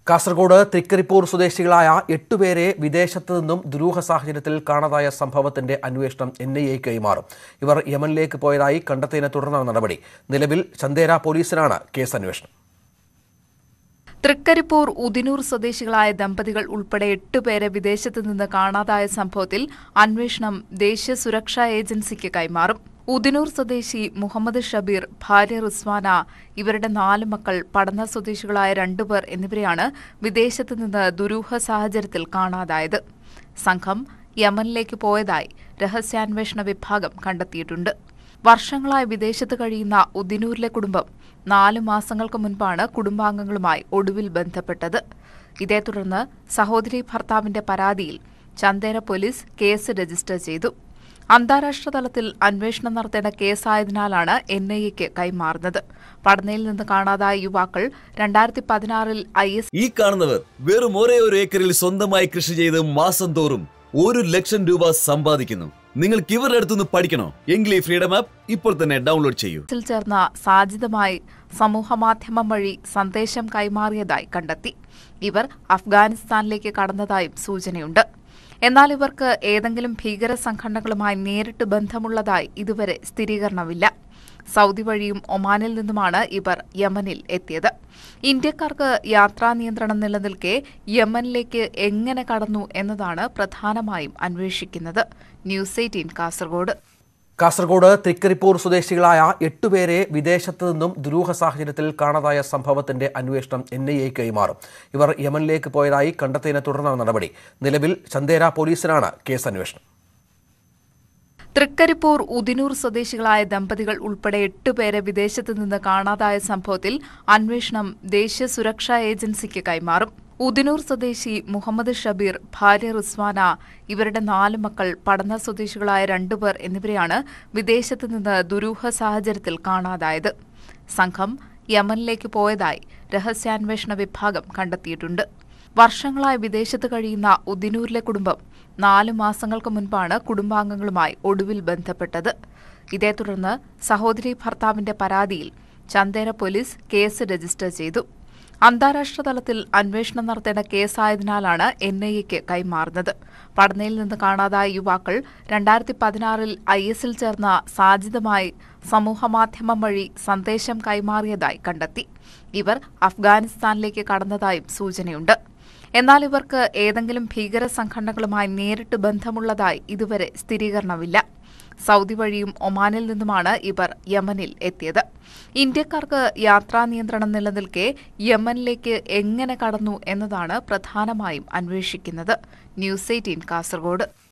കാസർഗോഡ് തൃക്കരിപ്പൂർ സ്വദേശികളായ എട്ടുപേരെ വിദേശത്ത് നിന്നും ദുരൂഹ സാഹചര്യത്തിൽ കാണാതായ സംഭവത്തിന്റെ അന്വേഷണം എൻ ഐ എ കൈമാറും ഇവർ യമനിലേക്ക് പോയതായി കണ്ടെത്തിയതിനെ തുടർന്നാണ് നടപടി നിലവിൽ ചന്ദേര പോലീസിനാണ് കേസ് അന്വേഷണം തൃക്കരിപ്പൂർ ഉദിനൂർ സ്വദേശികളായ ദമ്പതികൾ ഉൾപ്പെടെ എട്ടുപേരെ വിദേശത്ത് നിന്ന് കാണാതായ സംഭവത്തിൽ അന്വേഷണം ദേശീയ സുരക്ഷാ ഏജൻസിക്ക് കൈമാറും ഉദിനൂർ സ്വദേശി മുഹമ്മദ് ഷബീർ ഭാര്യ റിസ്വാന ഇവരുടെ നാല് മക്കൾ പടന്ന സ്വദേശികളായ രണ്ടുപേർ എന്നിവരെയാണ് വിദേശത്ത് നിന്ന് ദുരൂഹ സാഹചര്യത്തിൽ കാണാതായത് സംഘം യമനിലേക്ക് പോയതായി രഹസ്യാന്വേഷണ വിഭാഗം കണ്ടെത്തിയിട്ടുണ്ട് വർഷങ്ങളായി വിദേശത്ത് കഴിയുന്ന ഉദിനൂരിലെ കുടുംബം നാല് മാസങ്ങൾക്ക് മുൻപാണ് കുടുംബാംഗങ്ങളുമായി ഒടുവിൽ ബന്ധപ്പെട്ടത് ഇതേ തുടർന്ന് സഹോദരി ഭർത്താവിന്റെ പരാതിയിൽ ചന്ദേര പോലീസ് കേസ് രജിസ്റ്റർ ചെയ്തു അന്താരാഷ്ട്ര തലത്തിൽ അന്വേഷണം നടത്തേണ്ട കേസായതിനാലാണ് എൻ ഐ എക്ക് കൈമാറുന്നത് പടനയിൽ നിന്ന് കാണാതായ യുവാക്കൾ രണ്ടായിരത്തി പതിനാറിൽ ഐ എസ് ഈ കാണുന്നവർ വെറും ഒരേ ഒരു ഏക്കറിൽ സ്വന്തമായി കൃഷി ചെയ്ത് മാസം തോറും ഒരു ലക്ഷം രൂപ സമ്പാദിക്കുന്നു നിങ്ങൾക്ക് ഇവരുടെ അടുത്തുനിന്ന് പഠിക്കണോ എങ്കിൽ ഈ ഫ്രീഡം ആപ്പ് ഇപ്പോൾ തന്നെ ഡൗൺലോഡ് ചെയ്യൂ ിൽ ചേർന്ന സാജിദമായി സമൂഹമാധ്യമം വഴി സന്ദേശം കൈമാറിയതായി കണ്ടെത്തി ഇവർ അഫ്ഗാനിസ്ഥാനിലേക്ക് കടന്നതായും സൂചനയുണ്ട് എന്നാൽ ഇവർക്ക് ഏതെങ്കിലും ഭീകര സംഘടനകളുമായി നേരിട്ട് ബന്ധമുള്ളതായി ഇതുവരെ സ്ഥിരീകരണമില്ല സൗദി വഴിയും ഒമാനിൽ നിന്നുമാണ് ഇവർ യമനിൽ എത്തിയത് ഇന്ത്യക്കാർക്ക് യാത്രാ നിയന്ത്രണം നിലനിൽക്കെ യമനിലേക്ക് എങ്ങനെ കടന്നു എന്നതാണ് പ്രധാനമായും അന്വേഷിക്കുന്നത് ന്യൂസ് എയ്റ്റീൻ കാസർഗോഡ് കാസർഗോഡ് തൃക്കരിപ്പൂർ സ്വദേശികളായ എട്ടുപേരെ വിദേശത്ത് നിന്നും ദുരൂഹ സാഹചര്യത്തിൽ കാണാതായ സംഭവത്തിന്റെ അന്വേഷണം എൻ ഐ എ കൈമാറും ഇവർ യമനിലേക്ക് പോയതായി കണ്ടെത്തിയതിനെ തുടർന്നാണ് നടപടി നിലവിൽ ചന്ദേര പോലീസിനാണ് കേസ് അന്വേഷണം തൃക്കരിപ്പൂർ ഉദിനൂർ സ്വദേശികളായ ദമ്പതികൾ ഉൾപ്പെടെ എട്ടുപേരെ വിദേശത്ത് നിന്ന് കാണാതായ സംഭവത്തിൽ അന്വേഷണം ദേശീയ സുരക്ഷാ ഏജൻസിക്ക് കൈമാറും ഉദിനൂർ സ്വദേശി മുഹമ്മദ് ഷബീർ ഭാര്യ റിസ്വാന ഇവരുടെ നാല് മക്കൾ പടന്ന സ്വദേശികളായ രണ്ടുപേർ എന്നിവരെയാണ് വിദേശത്ത് നിന്ന് ദുരൂഹ സാഹചര്യത്തിൽ കാണാതായത് സംഘം യമനിലേക്ക് പോയതായി രഹസ്യാന്വേഷണ വിഭാഗം കണ്ടെത്തിയിട്ടുണ്ട് വർഷങ്ങളായി വിദേശത്ത് കഴിയുന്ന ഉദിനൂരിലെ കുടുംബം നാല് മാസങ്ങൾക്ക് മുൻപാണ് കുടുംബാംഗങ്ങളുമായി ഒടുവിൽ ബന്ധപ്പെട്ടത് ഇതേ തുടർന്ന് സഹോദരി ഭർത്താവിന്റെ പരാതിയിൽ ചന്ദേര പോലീസ് കേസ് രജിസ്റ്റർ ചെയ്തു അന്താരാഷ്ട്ര തലത്തിൽ അന്വേഷണം നടത്തേണ്ട കേസായതിനാലാണ് എൻ ഐ എക്ക് കൈമാറുന്നത് പടനയിൽ നിന്ന് കാണാതായ യുവാക്കൾ രണ്ടായിരത്തി പതിനാറിൽ ഐ എസിൽ ചേർന്ന സാജിദമായി സമൂഹമാധ്യമം വഴി സന്ദേശം കൈമാറിയതായി കണ്ടെത്തി ഇവർ അഫ്ഗാനിസ്ഥാനിലേക്ക് കടന്നതായും സൂചനയുണ്ട് എന്നാൽ ഇവർക്ക് ഏതെങ്കിലും ഭീകര സംഘടനകളുമായി നേരിട്ട് ബന്ധമുള്ളതായി ഇതുവരെ സ്ഥിരീകരണമില്ല സൗദി വഴിയും ഒമാനിൽ നിന്നുമാണ് ഇവർ യമനിൽ എത്തിയത് ഇന്ത്യക്കാർക്ക് യാത്രാ നിയന്ത്രണം നിലനിൽക്കെ യമനിലേക്ക് എങ്ങനെ കടന്നു എന്നതാണ് പ്രധാനമായും അന്വേഷിക്കുന്നത് ന്യൂസ് എയ്റ്റീൻ കാസർഗോഡ്